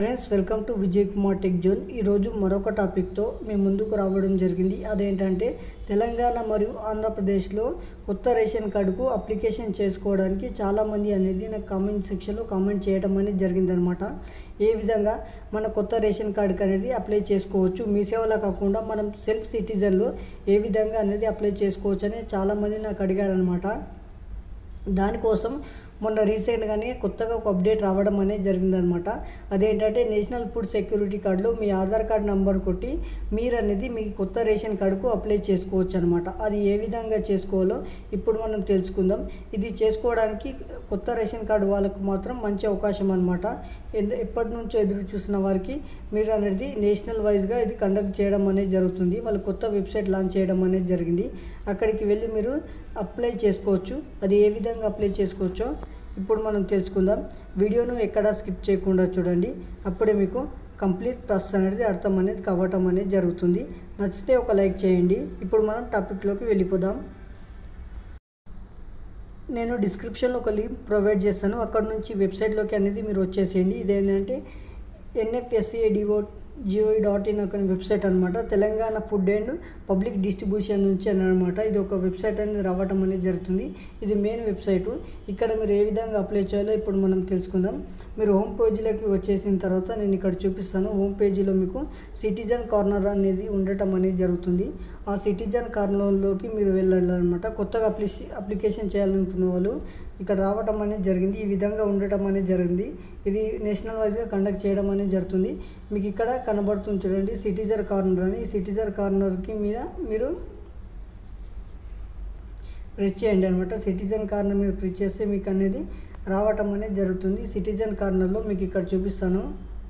friends welcome to Vijay Kumar tech zone ఈరోజు మరొక టాపిక్తో మేము ముందుకు రావడం జరిగింది అదేంటంటే తెలంగాణ మరియు ఆంధ్రప్రదేశ్లో కొత్త రేషన్ కార్డుకు అప్లికేషన్ చేసుకోవడానికి చాలామంది అనేది నాకు కామెంట్ సెక్షన్లో కామెంట్ చేయడం అనేది జరిగిందనమాట ఏ విధంగా మన కొత్త రేషన్ కార్డుకి అనేది అప్లై చేసుకోవచ్చు మీ సేవలో కాకుండా మనం సెల్ఫ్ సిటిజన్లో ఏ విధంగా అనేది అప్లై చేసుకోవచ్చు అని చాలామంది నాకు అడిగారనమాట దానికోసం మొన్న రీసెంట్గానే కొత్తగా ఒక అప్డేట్ రావడం అనేది జరిగిందనమాట అదేంటంటే నేషనల్ ఫుడ్ సెక్యూరిటీ కార్డులో మీ ఆధార్ కార్డ్ నెంబర్ కొట్టి మీరు అనేది మీ కొత్త రేషన్ కార్డుకు అప్లై చేసుకోవచ్చు అనమాట అది ఏ విధంగా చేసుకోవాలో ఇప్పుడు మనం తెలుసుకుందాం ఇది చేసుకోవడానికి కొత్త రేషన్ కార్డు వాళ్ళకు మాత్రం మంచి అవకాశం అనమాట ఎప్పటి నుంచో ఎదురు చూసిన వారికి మీరు అనేది నేషనల్ వైజ్గా ఇది కండక్ట్ చేయడం అనేది జరుగుతుంది వాళ్ళు కొత్త వెబ్సైట్ లాంచ్ చేయడం అనేది జరిగింది అక్కడికి వెళ్ళి మీరు అప్లై చేసుకోవచ్చు అది ఏ విధంగా అప్లై చేసుకోవచ్చో ఇప్పుడు మనం తెలుసుకుందాం వీడియోను ఎక్కడా స్కిప్ చేయకుండా చూడండి అప్పుడే మీకు కంప్లీట్ ప్రాసెస్ అనేది అర్థం అనేది కావటం అనేది జరుగుతుంది నచ్చితే ఒక లైక్ చేయండి ఇప్పుడు మనం టాపిక్లోకి వెళ్ళిపోదాం నేను డిస్క్రిప్షన్లో ఒక లింక్ ప్రొవైడ్ చేస్తాను అక్కడ నుంచి వెబ్సైట్లోకి అనేది మీరు వచ్చేసేయండి ఇదేంటంటే ఎన్ఎఫ్ఎస్సిఏడిఓ జిఓఈ డాట్ ఇన్ ఒక వెబ్సైట్ అనమాట Telangana food and public distribution నుంచి అని అనమాట ఇది ఒక వెబ్సైట్ అనేది రావడం అనేది జరుగుతుంది ఇది మెయిన్ వెబ్సైట్ ఇక్కడ మీరు ఏ విధంగా అప్లై చేయాలో ఇప్పుడు మనం తెలుసుకుందాం మీరు హోమ్ పేజీలోకి వచ్చేసిన తర్వాత నేను ఇక్కడ చూపిస్తాను హోమ్ పేజీలో మీకు సిటిజన్ కార్నర్ అనేది ఉండటం అనేది జరుగుతుంది ఆ సిటిజన్ కార్నర్లోకి మీరు వెళ్ళాలన్నమాట కొత్తగా అప్లి అప్లికేషన్ చేయాలనుకున్న వాళ్ళు ఇక్కడ రావటం అనేది జరిగింది ఈ విధంగా ఉండటం అనేది జరిగింది ఇది నేషనల్ వైజ్గా కండక్ట్ చేయడం అనేది జరుగుతుంది మీకు ఇక్కడ కనబడుతుంది చూడండి సిటిజన్ కార్నర్ అని ఈ సిటిజన్ కార్నర్కి మీద మీరు ప్రెస్ చేయండి అనమాట సిటిజన్ కార్నర్ మీరు ప్రెస్ చేస్తే మీకు అనేది రావటం అనేది జరుగుతుంది సిటిజన్ కార్నర్లో మీకు ఇక్కడ చూపిస్తాను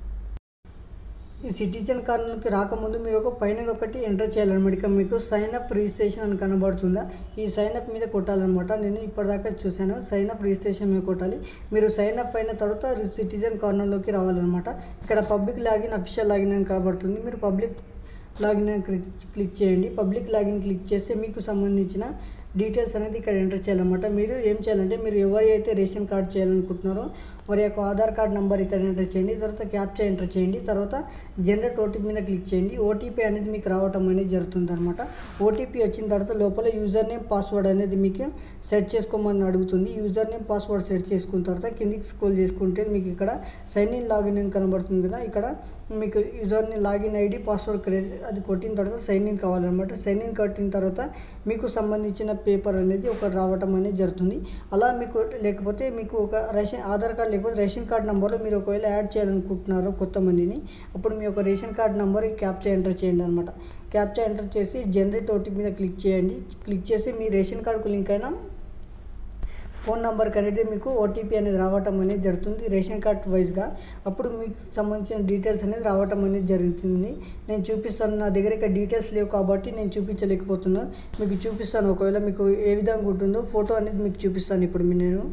ఈ సిటిజన్ కార్నర్కి రాకముందు మీరు ఒక పైన ఒకటి ఎంటర్ చేయాలన్నమాట ఇక మీకు సైన్ అప్ రిజిస్ట్రేషన్ అని కనబడుతుందా ఈ సైన్ అప్ మీద కొట్టాలన్నమాట నేను ఇప్పటిదాకా చూశాను సైన్ అప్ రిజిస్ట్రేషన్ మీద కొట్టాలి మీరు సైన్ అప్ అయిన తర్వాత సిటిజన్ కార్నర్లోకి రావాలన్నమాట ఇక్కడ పబ్లిక్ లాగిన్ అఫీషియల్ లాగిన్ అని కనబడుతుంది మీరు పబ్లిక్ లాగిన్ అని క్లిక్ చేయండి పబ్లిక్ లాగిన్ క్లిక్ చేస్తే మీకు సంబంధించిన డీటెయిల్స్ అనేది ఇక్కడ ఎంటర్ చేయాలన్నమాట మీరు ఏం చేయాలంటే మీరు ఎవరి అయితే రేషన్ కార్డ్ చేయాలనుకుంటున్నారో వారి యొక్క ఆధార్ కార్డ్ నెంబర్ ఇక్కడ ఎంటర్ చేయండి తర్వాత క్యాప్చా ఎంటర్ చేయండి తర్వాత జనరేట్ ఓటీపీ మీద క్లిక్ చేయండి ఓటీపీ అనేది మీకు రావటం అనేది జరుగుతుంది అనమాట ఓటీపీ వచ్చిన తర్వాత లోపల యూజర్ నేమ్ పాస్వర్డ్ అనేది మీకు సెట్ చేసుకోమని అడుగుతుంది యూజర్ నేమ్ పాస్వర్డ్ సెట్ చేసుకున్న తర్వాత కిందికి స్క్రోల్ చేసుకుంటే మీకు ఇక్కడ సైన్ ఇన్ లాగిన్ అని కనబడుతుంది కదా ఇక్కడ మీకు యూజర్ని లాగిన్ ఐడి పాస్వర్డ్ క్రియేట్ అది కొట్టిన తర్వాత సైన్ ఇన్ కావాలన్నమాట సైన్ ఇన్ కొట్టిన తర్వాత మీకు సంబంధించిన పేపర్ అనేది ఒకటి రావటం అనేది జరుగుతుంది అలా మీకు లేకపోతే మీకు ఒక రేషన్ ఆధార్ కార్డ్ లేకపోతే రేషన్ కార్డ్ నెంబర్లో మీరు ఒకవేళ యాడ్ చేయాలనుకుంటున్నారు కొత్త మందిని అప్పుడు మీ యొక్క ration card number captcha enter చేయండి అనమాట క్యాప్చా ఎంటర్ చేసి జనరేట్ ఓటీపీ మీద క్లిక్ చేయండి క్లిక్ చేసి మీ రేషన్ కార్డుకు లింక్ అయినా ఫోన్ నెంబర్కి అనేది మీకు ఓటీపీ అనేది రావటం అనేది జరుగుతుంది రేషన్ కార్డ్ వైజ్గా అప్పుడు మీకు సంబంధించిన డీటెయిల్స్ అనేది రావటం అనేది జరుగుతుంది నేను చూపిస్తాను నా దగ్గర ఇక్కడ డీటెయిల్స్ లేవు కాబట్టి నేను చూపించలేకపోతున్నాను మీకు చూపిస్తాను ఒకవేళ మీకు ఏ విధంగా ఉంటుందో ఫోటో అనేది మీకు చూపిస్తాను ఇప్పుడు నేను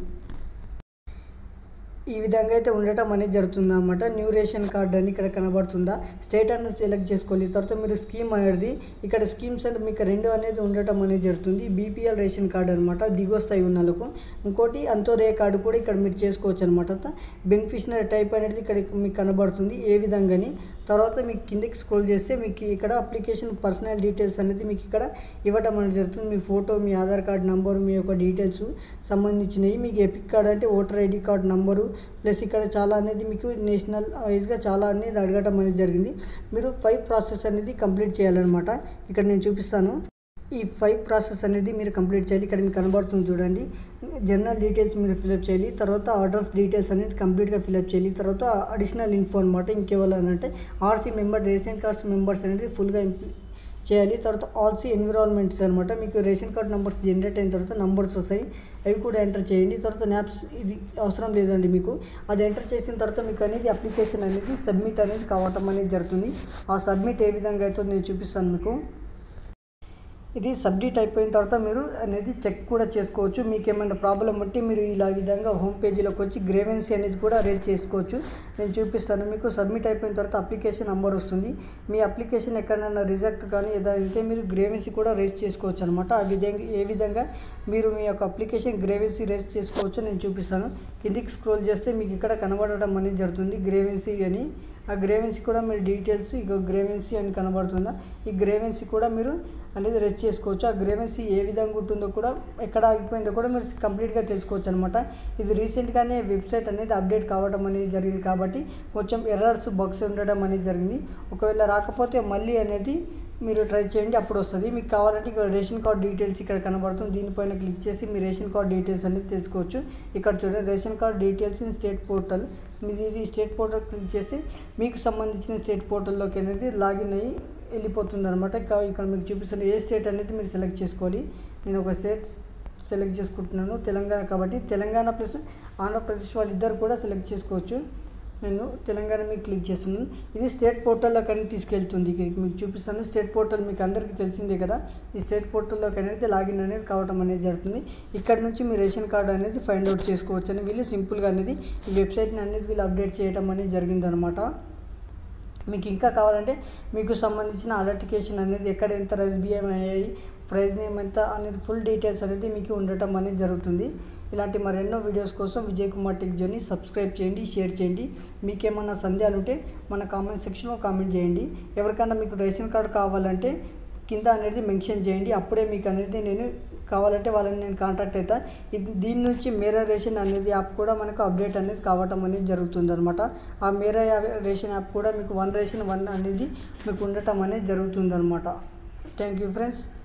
ఈ విధంగా అయితే ఉండటం అనేది జరుగుతుంది అనమాట న్యూ రేషన్ కార్డ్ అని ఇక్కడ కనబడుతుందా స్టేట్ అనేది సెలెక్ట్ చేసుకోవాలి తర్వాత మీరు స్కీమ్ అనేది ఇక్కడ స్కీమ్స్ అంటే మీకు రెండు అనేది ఉండటం అనేది జరుగుతుంది బీపీఎల్ రేషన్ కార్డ్ అనమాట దిగువ స్థాయి ఉన్న వాళ్ళకు ఇంకోటి అంత్యోదయ కార్డు కూడా ఇక్కడ మీరు చేసుకోవచ్చు అనమాట బెనిఫిషనరీ టైప్ అనేది ఇక్కడ మీకు కనబడుతుంది ఏ విధంగాని తర్వాత మీకు కిందకి స్క్రోల్ చేస్తే మీకు ఇక్కడ అప్లికేషన్ పర్సనల్ డీటెయిల్స్ అనేది మీకు ఇక్కడ ఇవ్వడం అనేది జరుగుతుంది మీ ఫోటో మీ ఆధార్ కార్డ్ నంబరు మీ యొక్క డీటెయిల్స్ సంబంధించినవి మీకు ఎపిక్ కార్డ్ అంటే voter ID card number plus ఇక్కడ చాలా అనేది మీకు నేషనల్ వైజ్గా చాలా అనేది అడగటం అనేది జరిగింది మీరు ఫైవ్ ప్రాసెస్ అనేది కంప్లీట్ చేయాలన్నమాట ఇక్కడ నేను చూపిస్తాను ఈ ఫైవ్ ప్రాసెస్ అనేది మీరు కంప్లీట్ చేయాలి ఇక్కడ మీకు కనబడుతుంది చూడండి జనరల్ డీటెయిల్స్ మీరు ఫిల్అప్ చేయాలి తర్వాత అడ్రస్ డీటెయిల్స్ అనేది కంప్లీట్గా ఫిల్అప్ చేయాలి తర్వాత అడిషనల్ ఇన్ఫో అనమాట ఇంకేవాళ్ళనంటే RC member ration cards members అనేది ఫుల్గా చేయాలి తర్వాత ఆల్సీ ఎన్విరాన్మెంట్స్ అనమాట మీకు రేషన్ కార్డ్ నెంబర్స్ జనరేట్ అయిన తర్వాత నెంబర్స్ వస్తాయి అవి కూడా ఎంటర్ చేయండి తర్వాత న్యాప్స్ ఇది అవసరం లేదండి మీకు అది ఎంటర్ చేసిన తర్వాత మీకు అనేది అప్లికేషన్ అనేది సబ్మిట్ అనేది కావటం అనేది జరుగుతుంది ఆ సబ్మిట్ ఏ విధంగా అయితే నేను చూపిస్తాను మీకు ఇది సబ్మిట్ అయిపోయిన తర్వాత మీరు అనేది చెక్ కూడా చేసుకోవచ్చు మీకు ఏమైనా ప్రాబ్లం ఉంటే మీరు ఇలా విధంగా హోమ్ పేజీలోకి వచ్చి గ్రేవెన్సీ అనేది కూడా రేజ్ చేసుకోవచ్చు నేను చూపిస్తాను మీకు సబ్మిట్ అయిపోయిన తర్వాత అప్లికేషన్ నెంబర్ వస్తుంది మీ అప్లికేషన్ ఎక్కడైనా రిజెక్ట్ కానీ ఏదైతే మీరు గ్రేవెన్సీ కూడా రేజ్ చేసుకోవచ్చు అనమాట ఆ విధంగా ఏ విధంగా మీరు మీ యొక్క అప్లికేషన్ గ్రేవెన్సీ రేజ్ చేసుకోవచ్చు నేను చూపిస్తాను కిందికి స్క్రోల్ చేస్తే మీకు ఇక్కడ కనబడడం అనేది జరుగుతుంది గ్రేవెన్సీ అని ఆ గ్రేవెన్సీ కూడా మీరు డీటెయిల్స్ ఇక గ్రేవెన్సీ అని కనబడుతుందా ఈ గ్రేవెన్సీ కూడా మీరు అనేది రెస్ట్ చేసుకోవచ్చు ఆ గ్రేవెన్సీ ఏ విధంగా ఉంటుందో కూడా ఎక్కడ ఆగిపోయిందో కూడా మీరు కంప్లీట్గా తెలుసుకోవచ్చు అనమాట ఇది రీసెంట్గానే వెబ్సైట్ అనేది అప్డేట్ కావడం అనేది జరిగింది కాబట్టి కొంచెం ఎర్రర్స్ బగ్స్ ఉండడం అనేది జరిగింది ఒకవేళ రాకపోతే మళ్ళీ అనేది మీరు ట్రై చేయండి అప్పుడు వస్తుంది మీకు కావాలంటే ఇక్కడ రేషన్ కార్డ్ డీటెయిల్స్ ఇక్కడ కనబడుతుంది దీనిపైన క్లిక్ చేసి మీ రేషన్ కార్డ్ డీటెయిల్స్ అనేది తెలుసుకోవచ్చు ఇక్కడ చూడండి ration card details in state portal మీరు ఇది స్టేట్ పోర్టల్ క్లిక్ చేసి మీకు సంబంధించిన స్టేట్ పోర్టల్లోకి అనేది లాగిన్ అయ్యి వెళ్ళిపోతుంది అనమాట ఇక్కడ మీకు చూపిస్తున్న ఏ స్టేట్ అనేది మీరు సెలెక్ట్ చేసుకోవాలి నేను ఒక స్టేట్ సెలెక్ట్ చేసుకుంటున్నాను తెలంగాణ కాబట్టి తెలంగాణ ప్లస్ ఆంధ్రప్రదేశ్ వాళ్ళిద్దరు కూడా సెలెక్ట్ చేసుకోవచ్చు నేను తెలంగాణ మీకు క్లిక్ చేస్తున్నాను ఇది స్టేట్ పోర్టల్లోకి అనేది తీసుకెళ్తుంది ఇక్కడికి మీకు చూపిస్తాను స్టేట్ పోర్టల్ మీకు అందరికీ తెలిసిందే కదా ఈ స్టేట్ పోర్టల్లోకి అనేది లాగిన్ అనేది కావడం అనేది జరుగుతుంది ఇక్కడ నుంచి మీ రేషన్ కార్డు అనేది ఫైండ్ అవుట్ చేసుకోవచ్చు అని వీళ్ళు సింపుల్గా అనేది ఈ వెబ్సైట్ని అనేది వీళ్ళు అప్డేట్ చేయడం అనేది జరిగిందనమాట మీకు ఇంకా కావాలంటే మీకు సంబంధించిన అలర్టికేషన్ అనేది ఎక్కడ ఎంత రైస్ బియ్యం అయ్యాయి ప్రైస్ నేమ్ ఎంత అనేది ఫుల్ డీటెయిల్స్ అనేది మీకు ఉండటం అనేది జరుగుతుంది ఇలాంటి మరెన్నో వీడియోస్ కోసం విజయ్ కుమార్ టెక్ జోని సబ్స్క్రైబ్ చేయండి షేర్ చేయండి మీకేమన్నా సందేహాలు ఉంటే మన కామెంట్ సెక్షన్లో కామెంట్ చేయండి ఎవరికైనా మీకు రేషన్ కార్డు కావాలంటే కింద అనేది మెన్షన్ చేయండి అప్పుడే మీకు అనేది నేను కావాలంటే వాళ్ళని నేను కాంటాక్ట్ అవుతా ఇది దీని నుంచి మేరా రేషన్ అనేది యాప్ కూడా మనకు అప్డేట్ అనేది కావటం అనేది జరుగుతుంది అనమాట ఆ మేరా రేషన్ యాప్ కూడా మీకు వన్ రేషన్ వన్ అనేది మీకు ఉండటం అనేది జరుగుతుంది అనమాట థ్యాంక్ యూ ఫ్రెండ్స్